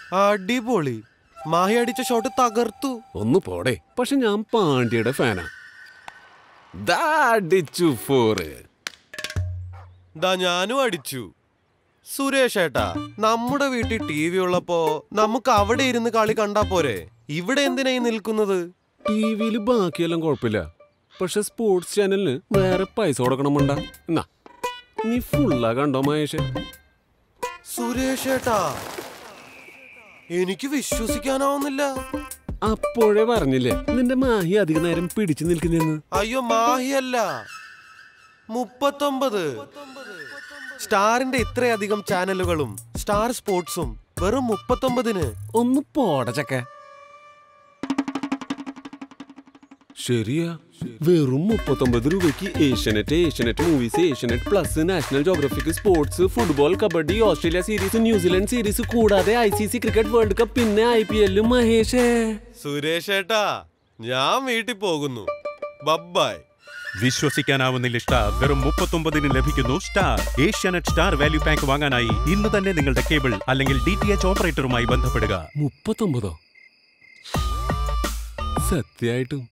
അടിപൊളി മാഹി അടിച്ച ഷോട്ട് തകർത്തു ഒന്ന് പോടെ പക്ഷെ ഞാൻ പാണ്ഡ്യയുടെ ഫാനാ ദാ അടിച്ചു ഫോറ് ദാ ഞാനും അടിച്ചു സുരേഷ് ഏട്ടാ നമ്മുടെ വീട്ടിൽ ടി വി ഉള്ളപ്പോ നമുക്ക് അവിടെ ഇരുന്ന് കളി കണ്ടാ പോരെ ഇവിടെ എന്തിനായി നിൽക്കുന്നത് ടി വിയിൽ ബാക്കിയെല്ലാം കുഴപ്പമില്ല പക്ഷെ സ്പോർട്സ് ചാനലിന് വേറെ പൈസ കൊടുക്കണമുണ്ട എന്നാ നീ ഫുള്ളാ കണ്ടോ മഹേഷ് സുരേഷ് ഏട്ടാ എനിക്ക് വിശ്വസിക്കാനാവുന്നില്ല അപ്പോഴേ പറഞ്ഞില്ലേ നിന്റെ മാഹി അധിക നേരം പിടിച്ചു നിൽക്കുന്നെന്ന് അയ്യോ മാഹിയല്ല മുപ്പത്തൊമ്പത് സ്റ്റാറിന്റെ ഇത്രയധികം ചാനലുകളും സ്റ്റാർ സ്പോർട്സും വെറും മുപ്പത്തൊമ്പതിന് ഒന്ന് പോട ചക്ക ശരിയാ വെറും മുപ്പത്തൊമ്പത് രൂപയ്ക്ക് Asianet Asianet movies Asianet plus National Geographic sports football kabaddi Australia series New Zealand series കൂടാതെ I C C cricket World Cup പിന്നെ ഐ പി എല്ലും മഹേഷേ സുരേഷ് ഏട്ടാ ഞാൻ വീട്ടിൽ പോകുന്നു ബബ്ബായ് വിശ്വസിക്കാനാവുന്നില്ല സ്റ്റാർ വെറും മുപ്പത്തൊമ്പതിന് ലഭിക്കുന്നു Star Asianet Star value pack വാങ്ങാനായി ഇന്ന് തന്നെ നിങ്ങളുടെ കേബിൾ അല്ലെങ്കിൽ ഡി ടി എച്ച് ഓപ്പറേറ്ററുമായി ബന്ധപ്പെടുക മുപ്പത്തൊമ്പതോ സത്യായിട്ടും